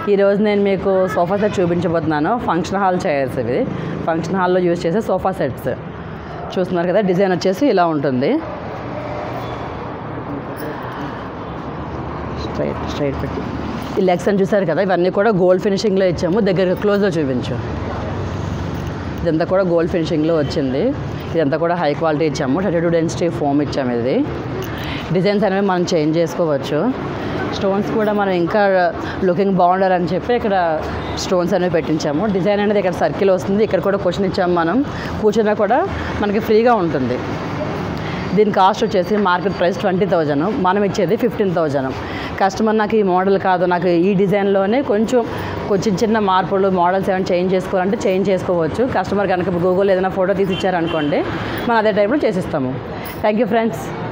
ఈరోజు నేను మీకు సోఫా సెట్ చూపించబోతున్నాను ఫంక్షన్ హాల్ చైర్స్ ఇవి ఫంక్షన్ హాల్లో యూజ్ చేసే సోఫా సెట్స్ చూస్తున్నారు కదా డిజైన్ వచ్చేసి ఇలా ఉంటుంది స్ట్రైట్ స్ట్రైట్ పెట్టి ఈ లెగ్స్ అని చూసారు కదా ఇవన్నీ కూడా గోల్డ్ ఫినిషింగ్లో ఇచ్చాము దగ్గర క్లోజ్లో చూపించు ఇదంతా కూడా గోల్డ్ ఫినిషింగ్లో వచ్చింది ఇదంతా కూడా హై క్వాలిటీ ఇచ్చాము థర్టీ టూ డెన్సిటీ ఫోమ్ ఇచ్చాము ఇది డిజైన్స్ అనేవి మనం చేంజ్ చేసుకోవచ్చు స్టోన్స్ కూడా మనం ఇంకా లుకింగ్ బాగుండాలని చెప్పి ఇక్కడ స్టోన్స్ అనేవి పెట్టించాము డిజైన్ అనేది ఇక్కడ సర్కిల్ వస్తుంది ఇక్కడ కూడా క్వశ్చన్ ఇచ్చాము మనం కూర్చున్నా కూడా మనకి ఫ్రీగా ఉంటుంది దీని కాస్ట్ వచ్చేసి మార్కెట్ ప్రైస్ ట్వంటీ థౌజండ్ మనం ఇచ్చేది ఫిఫ్టీన్ థౌజండ్ కస్టమర్ నాకు ఈ మోడల్ కాదు నాకు ఈ డిజైన్లోనే కొంచెం కొంచెం చిన్న మార్పులు మోడల్స్ ఏమైనా చేంజ్ చేసుకోవాలంటే చేంజ్ చేసుకోవచ్చు కస్టమర్ కనుక గూగుల్ ఏదైనా ఫోటో తీసి ఇచ్చారనుకోండి మనం అదే టైప్లో చేసిస్తాము థ్యాంక్ యూ ఫ్రెండ్స్